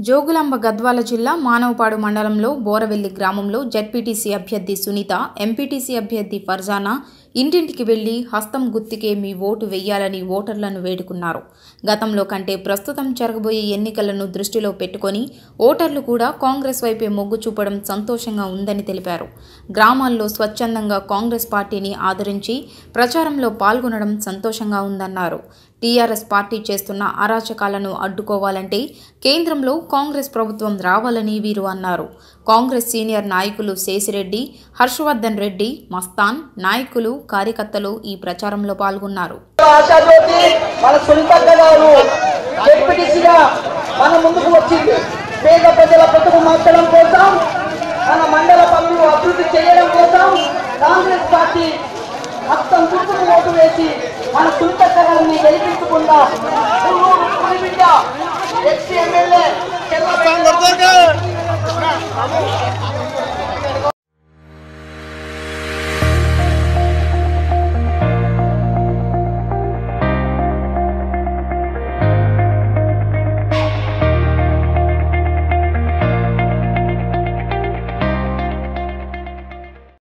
జోగులాంబ గద్వాల జిల్లా మానవపాడు మండలంలో బోరవెల్లి గ్రామంలో జడ్పీటీసీ అభ్యర్థి సునీత ఎంపీటీసీ అభ్యర్థి ఫర్జానా ఇంటింటికి వెళ్లి హస్తం గుర్తుకే మీ ఓటు వెయ్యాలని ఓటర్లను వేడుకున్నారు గతంలో కంటే ప్రస్తుతం జరగబోయే ఎన్నికలను దృష్టిలో పెట్టుకొని ఓటర్లు కూడా కాంగ్రెస్ వైపే మొగ్గు చూపడం సంతోషంగా ఉందని తెలిపారు గ్రామాల్లో స్వచ్ఛందంగా కాంగ్రెస్ పార్టీని ఆదరించి ప్రచారంలో పాల్గొనడం సంతోషంగా ఉందన్నారు టీఆర్ఎస్ పార్టీ చేస్తున్న అరాచకాలను అడ్డుకోవాలంటే కేంద్రంలో కాంగ్రెస్ ప్రభుత్వం రావాలని వీరు అన్నారు కాంగ్రెస్ సీనియర్ నాయకులు శేసిరెడ్డి హర్షవర్ధన్ రెడ్డి మస్తాన్ నాయకులు కార్యకర్తలు ఈ ప్రచారంలో పాల్గొన్నారు ఆశాజ్యోతి మన సునీతక్క గారు డిప్యూటీసీగా మన ముందుకు వచ్చింది పేద ప్రజల బ్రతుకు మార్చడం కోసం మన మండల పనులు అభివృద్ధి చేయడం కోసం కాంగ్రెస్ పార్టీ మొత్తం గుర్తుకు ఓటు వేసి మన సునీతక్క గారిని గెలిపించుకుందాం